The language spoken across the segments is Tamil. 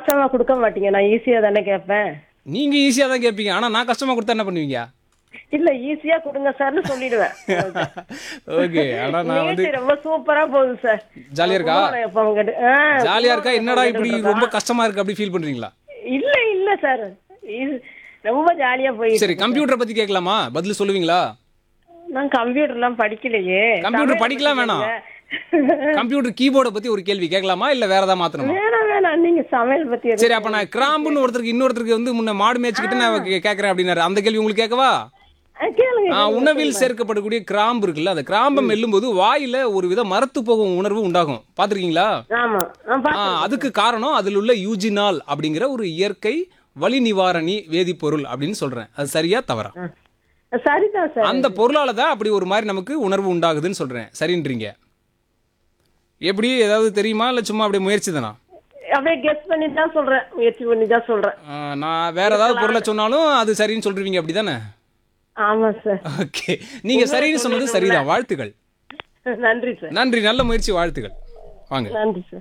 கஷ்டமா கொடுக்க மாட்டீங்க நான் ஈஸியா தானே கேட்பேன் நீங்க ஈஸியா தான் கேட்பீங்க ஆனா நான் கஷ்டமா கொடுத்தா என்ன பண்ணுவீங்க இல்ல ஈஸியா கொடுங்க சார்னு சொல்லிடுவேன் ஓகே ஆனா நான் வந்து நிகழ்ச்சி ரொம்ப சூப்பரா போகுது சார் ஜாலியா இருக்கா கும்பகோணம் எப்ப உங்ககிட்ட- ஆ, ஜாலியா இருக்கா கும்பகோணம் என்னடா எப்ப இப்படி உங்ககிட்ட ரொம்ப கஷ்டமா இருக்கு அப்படி ஃபீல் பண்றீங்களா இல்ல இல்ல சார் இது ரொம்ப ஜாலியா போயிட்டு சரி கம்ப்யூட்டரை பத்தி கேட்கலாமா பதில் சொல்லுவீங்களா நான் கம்ப்யூட்டர் எல்லாம் படிக்கலையே கம்ப்யூட்டர் சமையல் படிக்கலாம் வேணாம். பத்தி கம்ப்யூட்டர் கீபோர்டை பத்தி ஒரு கேள்வி கேட்கலாமா இல்ல வேற ஏதாவது மாத்தணுமா வேணாம் வேணாம் நீங்க சமையல் பத்தி எதுவும் சரி அப்ப நான் கிராம்புன்னு ஒருத்தருக்கு இன்னொருத்தருக்கு வந்து முன்ன மாடு மேய்ச்சிக்கிட்டு நான் கே- கேட்கறேன் அப்படின்னாரு அந்த கேள்வி உங்களுக்கு கேட்கவா ஆ, கேளுங்க ஆ, உணவில் சேர்க்கப்படக்கூடிய கிராம்பு இருக்குல்ல அந்த கிராம்பை மெல்லும்போது வாயில ஒரு வித மரத்து போகும் உணர்வு உண்டாகும் பாத்திருக்கீங்களா ஆமா ஆ, ஆ, பாத்து- அதுக்கு காரணம் அதில் உள்ள யூஜினால் அப்படிங்கிற ஒரு இயற்கை வலி நிவாரணி வேதிப்பொருள் அப்படின்னு சொல்றேன் அது சரியா தவறா சரிதான் சார் அந்த பொருளால தான் அப்படி ஒரு மாதிரி நமக்கு உணர்வு உண்டாகுதுன்னு சொல்றேன் சரின்றீங்க எப்படி ஏதாவது தெரியுமா இல்ல சும்மா அப்படியே முயற்சி தானா அப்படியே கெஸ் பண்ணி தான் சொல்றேன் முயற்சி பண்ணி தான் சொல்றேன் ஆ, நான் வேற ஏதாவது பொருளை சொன்னாலும் அது சரின்னு சொல்றீங்க அப்படிதானே ஆமா சார் ஓகே நீங்க சரின்னு சொன்னது சரிதான் வாழ்த்துக்கள் நன்றி சார் நன்றி நல்ல முயற்சி வாழ்த்துக்கள் வாங்க நன்றி சார்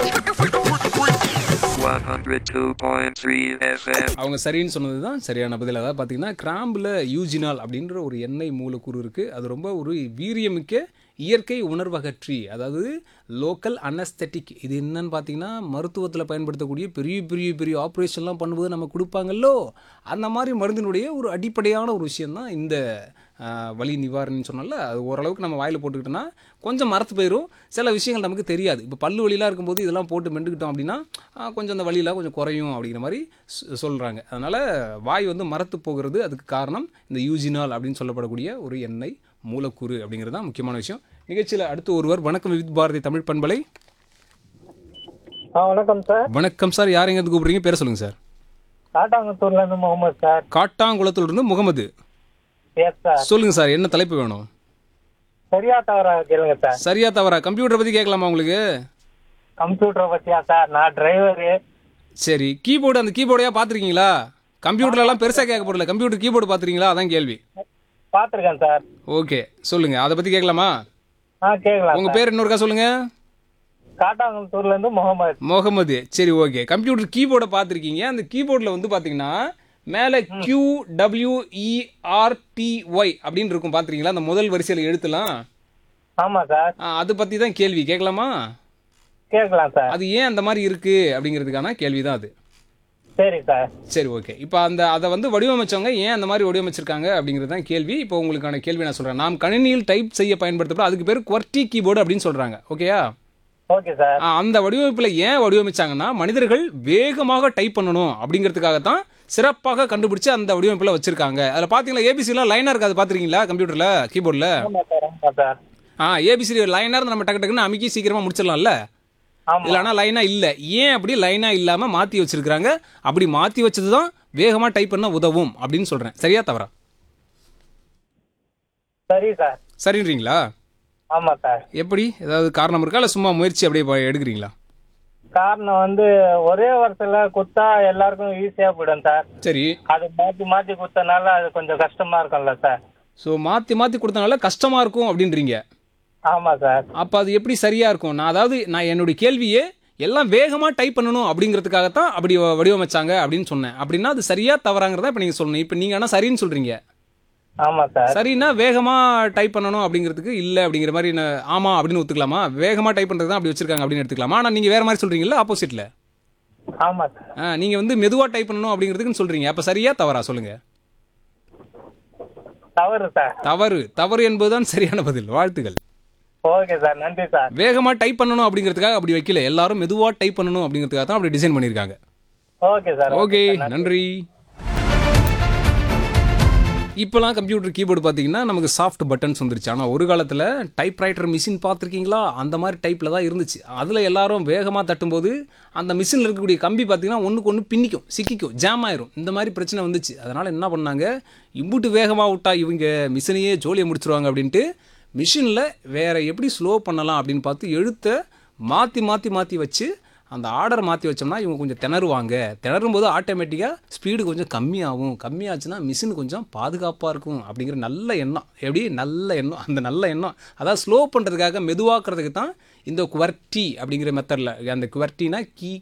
102.3 FM. அவங்க சரின்னு சொன்னது தான் சரியான பதில் அதாவது பார்த்தீங்கன்னா கிராம்பில் யூஜினால் அப்படின்ற ஒரு எண்ணெய் மூலக்கூறு இருக்குது அது ரொம்ப ஒரு வீரியமிக்க இயற்கை உணர்வகற்றி அதாவது லோக்கல் அனஸ்தெட்டிக் இது என்னன்னு பார்த்தீங்கன்னா மருத்துவத்தில் பயன்படுத்தக்கூடிய பெரிய பெரிய பெரிய ஆப்ரேஷன்லாம் பண்ணும்போது நம்ம கொடுப்பாங்கல்லோ அந்த மாதிரி மருந்தினுடைய ஒரு அடிப்படையான ஒரு விஷயம்தான் இந்த ஆ, வலி நிவாரணின்னு சொன்னால அது ஓரளவுக்கு நம்ம வாயில் போட்டுக்கிட்டோம்னா கொஞ்சம் மறத்து போயிடும் சில விஷயங்கள் நமக்கு தெரியாது இப்போ பல்லு வலிலாம் இருக்கும்போது இதெல்லாம் போட்டு மெண்டுக்கிட்டோம் அப்படின்னா ஆ, கொஞ்சம் அந்த வலியெல்லாம் கொஞ்சம் குறையும் அப்படிங்கிற மாதிரி சொல்கிறாங்க அதனால் வாய் வந்து மரத்து போகிறது அதுக்கு காரணம் இந்த யூஜினால் அப்படின்னு சொல்லப்படக்கூடிய ஒரு எண்ணெய் மூலக்கூறு அப்படிங்கிறது தான் முக்கியமான விஷயம் நிகழ்ச்சியில் அடுத்து ஒருவர் வணக்கம் வித் பாரதி தமிழ் பண்பலை ஆ வணக்கம் சார் வணக்கம் சார் யார் எங்கேருந்து கூப்பிடுறீங்க பேர சொல்லுங்கள் சார் காட்டாங்குத்தூர்ல இருந்து முகமது சார் காட்டாங்குளத்திலிருந்து முகமது எஸ் சார் சொல்லுங்கள் சார் என்ன தலைப்பு வேணும் சரியா தவறா கேளுங்க சார் சரியா தவறா கம்ப்யூட்டரை பற்றி கேட்கலாமா உங்களுக்கு கம்ப்யூட்டரை பத்தியா சார் நான் டிரைவரு சரி கீபோர்டு அந்த கீபோர்டையா பார்த்துருக்கீங்களா கம்ப்யூட்டர்லாம் பெருசாக கேட்க போடல கம்ப்யூட்டர் கீபோர்டு பார்த்துருக்கீங்களா அதான் கேள்வி பார்த்துருக்கேன் சார் ஓகே சொல்லுங்க அதை பற்றி கேட்கலாமா ஆ கேட்கலாம் உங்க சார். பேர் இன்னொருக்கா சொல்லுங்க காட்டாங்குத்தூர்ல இருந்து முகமது முகமது சரி ஓகே கம்ப்யூட்டர் கீபோர்டை பார்த்துருக்கீங்க அந்த கீபோர்டில் வந்து பார்த்தீங்கன்னா மேலே கியூ டபிள்யூ ஒய் அப்படின்னு இருக்கும் பார்த்துருக்கீங்களா அந்த முதல் வரிசையில் எழுத்துலாம் ஆமா சார் ஆ, அது பற்றி தான் கேள்வி கேட்கலாமா கேட்கலாம் சார் அது ஏன் அந்த மாதிரி இருக்கு அப்படிங்கிறதுக்கான கேள்வி தான் அது சரி சார் சரி ஓகே இப்போ அந்த அதை வந்து வடிவமைச்சவங்க ஏன் அந்த மாதிரி வடிவமைச்சிருக்காங்க அப்படிங்கிறது தான் கேள்வி இப்போ உங்களுக்கான கேள்வி நான் சொல்கிறேன் நாம் கணினியில் டைப் செய்ய பயன்படுத்தப்படும் அதுக்கு பேர் குவர்ட்டி கீபோர்டு அப்படின்னு சொல்கிறாங்க ஓகேயா ஓகே சார் ஆ, அந்த வடிவமைப்பில் ஏன் வடிவமைச்சாங்கன்னா மனிதர்கள் வேகமாக டைப் பண்ணணும் அப்படிங்கிறதுக்காக தான் சிறப்பாக கண்டுபிடிச்சு அந்த வடிவமைப்பில் வச்சிருக்காங்க அதில் பார்த்தீங்களா ஏபிசிலாம் லைனாக இருக்காது பார்த்துருக்கீங்களா கம்ப்யூட்டரில் கீபோர்டில் ஆமா சார் ஆமா சார் ஆ ஏபிசி லைனாக இருந்து நம்ம டக்கு டக்குன்னு அமைக்கி சீக்கிரமாக முடிச்சிடலாம்ல ஆமா இதில் ஆனால் லைனாக இல்லை ஏன் அப்படி லைனாக இல்லாமல் மாற்றி வச்சிருக்காங்க அப்படி மாற்றி வச்சது தான் வேகமாக டைப் பண்ண உதவும் அப்படின்னு சொல்கிறேன் சரியா தவறா சரி சார் சரின்றீங்களா ஆமா சார் எப்படி ஏதாவது காரணம் இருக்கா இல்லை சும்மா முயற்சி அப்படியே ப- எடுக்கிறீங்களா காரணம் வந்து ஒரே வருஷத்துல குத்தா எல்லாருக்கும் ஈஸியா போயிடும் சார் சரி அது மாத்தி மாத்தி குத்தனால அது கொஞ்சம் கஷ்டமா இருக்கும்ல சார் ஸோ மாற்றி மாற்றி கொடுத்தனால கஷ்டமாக இருக்கும் அப்படின்றீங்க ஆமா சார் அப்போ அது எப்படி சரியாக இருக்கும் நான் அதாவது நான் என்னுடைய கேள்வியே எல்லாம் வேகமாக டைப் பண்ணணும் அப்படிங்கிறதுக்காகத்தான் அப்படி வ- வடிவமைச்சாங்க அப்படின்னு சொன்னேன் அப்படின்னா அது சரியா தவறாங்கிறத இப்போ நீங்கள் சொல்லணும் இப்போ நீங்கள் ஆனால் சரின்னு சொல்கிறீங்க ஆமா சார் சரின்னா வேகமாக டைப் பண்ணணும் அப்படிங்கிறதுக்கு இல்லை அப்படிங்கிற மாதிரி நான் ஆமாம் அப்படின்னு ஒத்துக்கலாமா வேகமாக டைப் பண்ணுறது தான் அப்படி வச்சிருக்காங்க அப்படின்னு எடுத்துக்கலாமா ஆனால் நீங்கள் வேறு மாதிரி சொல்கிறீங்களா ஆப்போசிட்டில் ஆமா சார் நீங்கள் வந்து மெதுவாக டைப் பண்ணணும் அப்படிங்கிறதுக்குன்னு சொல்கிறீங்க அப்போ சரியா தவறா சொல்லுங்கள் தவறு சார் தவறு தவறு என்பதுதான் சரியான பதில் வாழ்த்துக்கள் ஓகே சார் நன்றி சார் வேகமாக டைப் பண்ணணும் அப்படிங்கிறதுக்காக அப்படி வைக்கல எல்லாரும் மெதுவாக டைப் பண்ணணும் அப்படிங்கிறதுக்காக தான் அப்படி டிசைன் பண்ணியிருக்காங்க ஓகே சார் ஓகே நன்றி இப்போலாம் கம்ப்யூட்டர் கீபோர்டு பார்த்தீங்கன்னா நமக்கு சாஃப்ட் பட்டன்ஸ் வந்துருச்சு ஆனால் ஒரு காலத்தில் டைப் ரைட்டர் மிஷின் பார்த்துருக்கீங்களா அந்த மாதிரி டைப்பில் தான் இருந்துச்சு அதில் எல்லாரும் வேகமாக தட்டும்போது அந்த மிஷினில் இருக்கக்கூடிய கம்பி பார்த்தீங்கன்னா ஒன்றுக்கு ஒன்று பின்னிக்கும் சிக்கிக்கும் ஜாம் ஆயிரும் இந்த மாதிரி பிரச்சனை வந்துச்சு அதனால் என்ன பண்ணாங்க இம்புட்டு வேகமாக விட்டா இவங்க மிஷினையே ஜோலியை முடிச்சிருவாங்க அப்படின்ட்டு மிஷினில் வேற எப்படி ஸ்லோ பண்ணலாம் அப்படின்னு பார்த்து எழுத்தை மாற்றி மாற்றி மாற்றி வச்சு அந்த ஆர்டர் மாற்றி வச்சோம்னா இவங்க கொஞ்சம் திணறுவாங்க திணறும் போது ஆட்டோமேட்டிக்காக ஸ்பீடு கொஞ்சம் கம்மியாகும் கம்மியாச்சுன்னா மிஷின் கொஞ்சம் பாதுகாப்பாக இருக்கும் அப்படிங்கிற நல்ல எண்ணம் எப்படி நல்ல எண்ணம் அந்த நல்ல எண்ணம் அதாவது ஸ்லோ பண்ணுறதுக்காக மெதுவாக்குறதுக்கு தான் இந்த குவர்ட்டி அப்படிங்கிற மெத்தடில் அந்த குவர்ட்டினா கீ